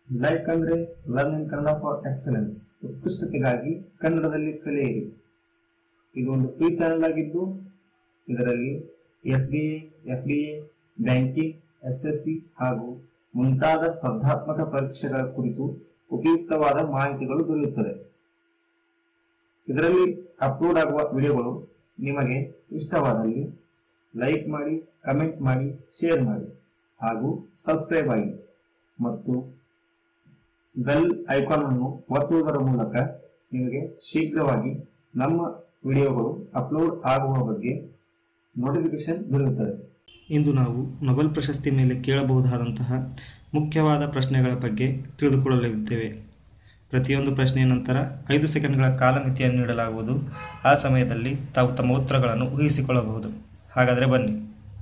like ಅಂದ್ರೆ learn in Kannada for excellence ಉತ್ಕೃಷ್ಟತೆಗಾಗಿ ಕನ್ನಡದಲ್ಲಿ ಕಲಿಯಿರಿ ಇದು ಒಂದು ಫ್ರೀ ಚಾನೆಲ್ ಆಗಿದ್ದು ಇದರಲ್ಲಿ S B A F D A banking S S C ಹಾಗೂ ಮುಂತಾದ ಸ್ಪರ್ಧಾತ್ಮಕ ಪರೀಕ್ಷೆಗಳ ಕುರಿತು ಉಪಯುಕ್ತವಾದ ಮಾಹಿತಿಗಳು ದೊರೆಯುತ್ತದೆ ಇದರಲ್ಲಿ ಅಪ್ಲೋಡ್ ಆಗುವ ವಿಡಿಯೋಗಳು ನಿಮಗೆ ಇಷ್ಟವಾದಲ್ಲಿ ಲೈಕ್ ಮಾಡಿ ಕಮೆಂಟ್ ಮಾಡಿ ಶೇರ್ ಮಾಡಿ ಹಾಗೂ ಸಬ್ಸ್ಕ್ರೈಬ್ ಆಗಿ ಮತ್ತು ಬೆಲ್ ಐಕಾನ್ ಅನ್ನು ಒತ್ತುವುದರ ಮೂಲಕ ನಿಮಗೆ ಶೀಘ್ರವಾಗಿ ನಮ್ಮ ವಿಡಿಯೋಗಳು ಅಪ್ಲೋಡ್ ಆಗುವ ಬಗ್ಗೆ ನೋಟಿಫಿಕೇಶನ್ ದೊರೆಯುತ್ತದೆ ಇಂದು ನಾವು ನೊಬೆಲ್ ಪ್ರಶಸ್ತಿ ಮೇಲೆ ಕೇಳಬಹುದಾದಂತಹ ಮುಖ್ಯವಾದ ಪ್ರಶ್ನೆಗಳ ಬಗ್ಗೆ ತಿಳಿದುಕೊಳ್ಳಲಿದ್ದೇವೆ ಪ್ರತಿಯೊಂದು ಪ್ರಶ್ನೆಯ ನಂತರ ಐದು ಸೆಕೆಂಡ್ಗಳ ಕಾಲಮಿತಿಯನ್ನು ನೀಡಲಾಗುವುದು ಆ ಸಮಯದಲ್ಲಿ ತಾವು ತಮ್ಮ ಉತ್ತರಗಳನ್ನು ಊಹಿಸಿಕೊಳ್ಳಬಹುದು ಹಾಗಾದರೆ ಬನ್ನಿ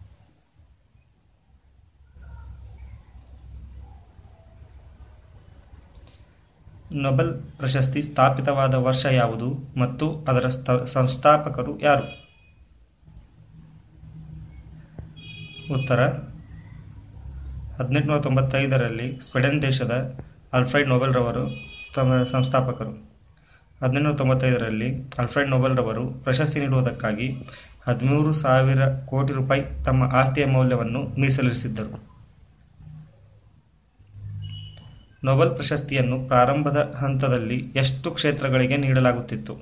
ನೊಬೆಲ್ ಪ್ರಶಸ್ತಿ ಸ್ಥಾಪಿತವಾದ ವರ್ಷ ಯಾವುದು ಮತ್ತು ಅದರ ಸ್ಥ- ಸಂಸ್ಥಾಪಕರು ಯಾರು ಉತ್ತರ ಹದಿನೆಂಟುನೂರ ತೊಂಬತ್ತೈದರಲ್ಲಿ ಸ್ವೆಡನ್ ದೇಶದ ಅಲ್ಫ್ರೆಡ್ ನೊಬೆಲ್ ರವರು ಸ್ಥ- ಸಂಸ್ಥಾಪಕರು ಹದಿನೆಂಟುನೂರ ತೊಂಬತ್ತೈದರಲ್ಲಿ ಅಲ್ಫ್ರೆಡ್ ನೊಬೆಲ್ ರವರು ಪ್ರಶಸ್ತಿ ನೀಡುವುದಕ್ಕಾಗಿ ಹದಿಮೂರು ಸಾವಿರ ಕೋಟಿ ರೂಪಾಯಿ ತಮ್ಮ ಆಸ್ತಿಯ ಮೌಲ್ಯವನ್ನು ಮೀಸಲಿರಿಸಿದ್ದರು ನೊಬೆಲ್ ಪ್ರಶಸ್ತಿಯನ್ನು ಪ್ರಾರಂಭದ ಹಂತದಲ್ಲಿ ಎಷ್ಟು ಕ್ಷೇತ್ರಗಳಿಗೆ ನೀಡಲಾಗುತ್ತಿತ್ತು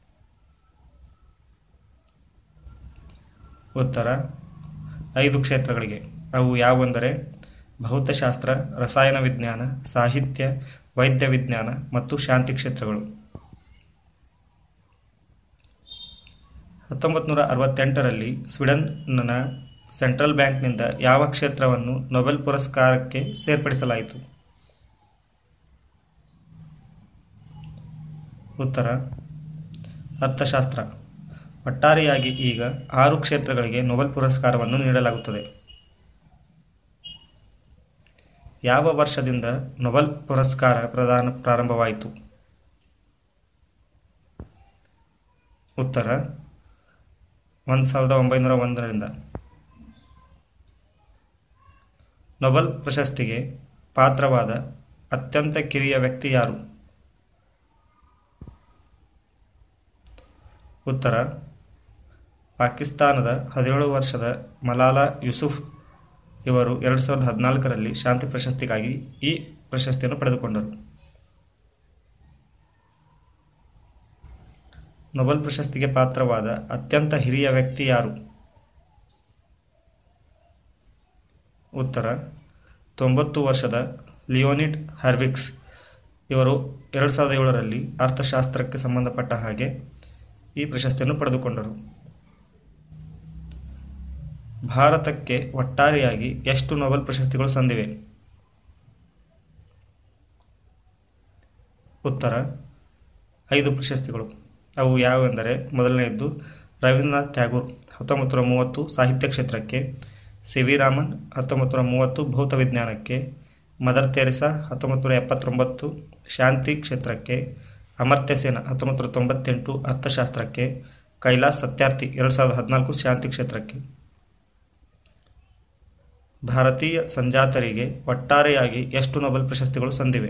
ಉತ್ತರ ಐದು ಕ್ಷೇತ್ರಗಳಿಗೆ ಅವು ಯಾವುವೆಂದರೆ ಭೌತಶಾಸ್ತ್ರ ರಸಾಯನ ವಿಜ್ಞಾನ ಸಾಹಿತ್ಯ ವೈದ್ಯ ವಿಜ್ಞಾನ ಮತ್ತು ಶಾಂತಿ ಕ್ಷೇತ್ರಗಳು ಹತ್ತೊಂಬತ್ತು ನೂರ ಅರವತ್ತೆಂಟರಲ್ಲಿ ಸ್ವೀಡನ್ನ ಸೆಂಟ್ರಲ್ ಬ್ಯಾಂಕ್ನಿಂದ ಯಾವ ಕ್ಷೇತ್ರವನ್ನು ನೊಬೆಲ್ ಪುರಸ್ಕಾರಕ್ಕೆ ಸೇರ್ಪಡಿಸಲಾಯಿತು ಉತ್ತರ ಅರ್ಥಶಾಸ್ತ್ರ ಒಟ್ಟಾರೆಯಾಗಿ ಈಗ ಆರು ಕ್ಷೇತ್ರಗಳಿಗೆ ನೊಬೆಲ್ ಪುರಸ್ಕಾರವನ್ನು ನೀಡಲಾಗುತ್ತದೆ ಯಾವ ವರ್ಷದಿಂದ ನೊಬೆಲ್ ಪುರಸ್ಕಾರ ಪ್ರದಾನ ಪ್ರಾರಂಭವಾಯಿತು ಉತ್ತರ ಒಂದು ಸಾವಿರದ ಒಂಬೈನೂರ ಒಂದರಿಂದ ನೊಬೆಲ್ ಪ್ರಶಸ್ತಿಗೆ ಪಾತ್ರವಾದ ಅತ್ಯಂತ ಕಿರಿಯ ವ್ಯಕ್ತಿ ಯಾರು ಉತ್ತರ ಪಾಕಿಸ್ತಾನದ ಹದಿನೇಳು ವರ್ಷದ ಮಲಾಲಾ ಯೂಸುಫ್ ಇವರು ಎರಡು ಸಾವಿರದ ಹದಿನಾಲ್ಕರಲ್ಲಿ ಶಾಂತಿ ಪ್ರಶಸ್ತಿಗಾಗಿ ಈ ಪ್ರಶಸ್ತಿಯನ್ನು ಪಡೆದುಕೊಂಡರು ನೊಬೆಲ್ ಪ್ರಶಸ್ತಿಗೆ ಪಾತ್ರವಾದ ಅತ್ಯಂತ ಹಿರಿಯ ವ್ಯಕ್ತಿ ಯಾರು ಉತ್ತರ ತೊಂಬತ್ತು ವರ್ಷದ ಲಿಯೋನಿಡ್ ಹರ್ವಿಕ್ಸ್ ಇವರು ಎರಡು ಸಾವಿರದ ಏಳರಲ್ಲಿ ಅರ್ಥಶಾಸ್ತ್ರಕ್ಕೆ ಸಂಬಂಧಪಟ್ಟ ಹಾಗೆ ಈ ಪ್ರಶಸ್ತಿಯನ್ನು ಪಡೆದುಕೊಂಡರು ಭಾರತಕ್ಕೆ ಒಟ್ಟಾರೆಯಾಗಿ ಎಷ್ಟು ನೊಬೆಲ್ ಪ್ರಶಸ್ತಿಗಳು ಸಂದಿವೆ ಉತ್ತರ ಐದು ಪ್ರಶಸ್ತಿಗಳು ಅವು ಯಾವುವೆಂದರೆ ಮೊದಲನೆಯದ್ದು ರವೀಂದ್ರನಾಥ್ ಟ್ಯಾಗೂರ್ ಹತ್ತೊಂಬತ್ತು ನೂರ ಮೂವತ್ತು ಸಾಹಿತ್ಯ ಕ್ಷೇತ್ರಕ್ಕೆ ಸಿ ವಿ ರಾಮನ್ ಹತ್ತೊಂಬತ್ತು ನೂರ ಮೂವತ್ತು ಭೌತ ವಿಜ್ಞಾನಕ್ಕೆ ಮದರ್ ತೆರೆಸಾ ಹತ್ತೊಂಬತ್ತು ನೂರ ಎಪ್ಪತ್ತೊಂಬತ್ತು ಶಾಂತಿ ಕ್ಷೇತ್ರಕ್ಕೆ ಅಮರ್ತ್ಯ ಸೇನ್ ಹತ್ತೊಂಬತ್ತು ನೂರ ತೊಂಬತ್ತೆಂಟು ಅರ್ಥಶಾಸ್ತ್ರಕ್ಕೆ ಕೈಲಾಸ್ ಸತ್ಯಾರ್ಥಿ ಎರಡು ಸಾವಿರದ ಹದಿನಾಲ್ಕು ಶಾಂತಿ ಕ್ಷೇತ್ರಕ್ಕೆ ಭಾರತೀಯ ಸಂಜಾತರಿಗೆ ಒಟ್ಟಾರೆಯಾಗಿ ಎಷ್ಟು ನೊಬೆಲ್ ಪ್ರಶಸ್ತಿಗಳು ಸಂದಿವೆ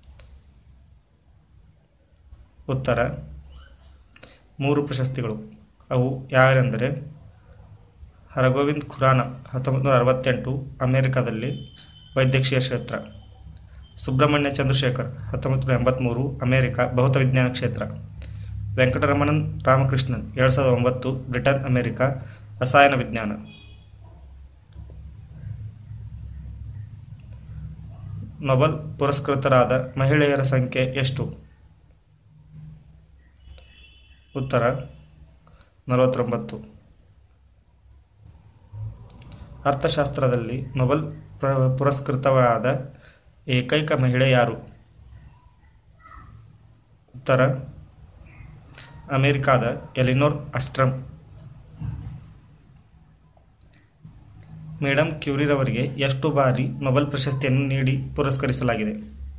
ಉತ್ತರ ಮೂರು ಪ್ರಶಸ್ತಿಗಳು ಅವು ಯಾವೆಂದರೆ ಹರಗೋವಿಂದ್ ಖುರಾನ ಹತ್ತೊಂಬತ್ತು ನೂರ ಅರವತ್ತೆಂಟು ಅಮೆರಿಕದಲ್ಲಿ ವೈದ್ಯಕೀಯ ಕ್ಷೇತ್ರ ಸುಬ್ರಹ್ಮಣ್ಯ ಚಂದ್ರಶೇಖರ್ ಹತ್ತೊಂಬತ್ತು ನೂರ ಎಂಬತ್ತ್ಮೂರು ಅಮೆರಿಕ ಭೌತ ವಿಜ್ಞಾನ ಕ್ಷೇತ್ರ ವೆಂಕಟರಮಣನ್ ರಾಮಕೃಷ್ಣನ್ ಎರಡು ಸಾವಿರದ ಒಂಬತ್ತು ಬ್ರಿಟನ್ ಅಮೆರಿಕ ರಸಾಯನ ವಿಜ್ಞಾನ ನೊಬೆಲ್ ಪುರಸ್ಕೃತರಾದ ಮಹಿಳೆಯರ ಸಂಖ್ಯೆ ಎಷ್ಟು ಉತ್ತರ ನಲವತ್ತೊಂಬತ್ತು ಅರ್ಥಶಾಸ್ತ್ರದಲ್ಲಿ ನೊಬೆಲ್ ಪ್ರ ಪುರಸ್ಕೃತರಾದ ಏಕೈಕ ಮಹಿಳೆ ಯಾರು ಉತ್ತರ ಅಮೆರಿಕಾದ ಎಲಿನೋರ್ ಅಸ್ಟ್ರಮ್ ಮೇಡಮ್ ಕ್ಯೂರಿರವರಿಗೆ ಎಷ್ಟು ಬಾರಿ ನೊಬೆಲ್ ಪ್ರಶಸ್ತಿಯನ್ನು ನೀಡಿ ಪುರಸ್ಕರಿಸಲಾಗಿದೆ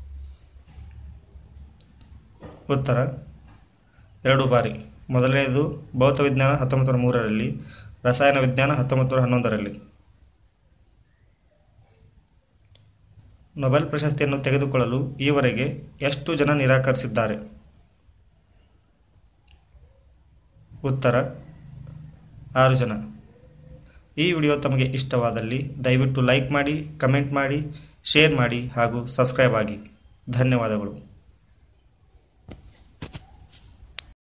ಉತ್ತರ ಎರಡು ಬಾರಿ ಮೊದಲನೆಯದು ಭೌತ ವಿಜ್ಞಾನ ಹತ್ತೊಂಬತ್ತು ನೂರ ಮೂರರಲ್ಲಿ ರಸಾಯನ ವಿಜ್ಞಾನ ಹತ್ತೊಂಬತ್ತು ನೂರ ಹನ್ನೊಂದರಲ್ಲಿ ನೊಬೆಲ್ ಪ್ರಶಸ್ತಿಯನ್ನು ತೆಗೆದುಕೊಳ್ಳಲು ಈವರೆಗೆ ಎಷ್ಟು ಜನ ನಿರಾಕರಿಸಿದ್ದಾರೆ ಉತ್ತರ ಆರು ಜನ ಈ ವಿಡಿಯೋ ತಮಗೆ ಇಷ್ಟವಾದಲ್ಲಿ ದಯವಿಟ್ಟು ಲೈಕ್ ಮಾಡಿ ಕಮೆಂಟ್ ಮಾಡಿ ಶೇರ್ ಮಾಡಿ ಹಾಗೂ ಸಬ್ಸ್ಕ್ರೈಬ್ ಆಗಿ ಧನ್ಯವಾದಗಳು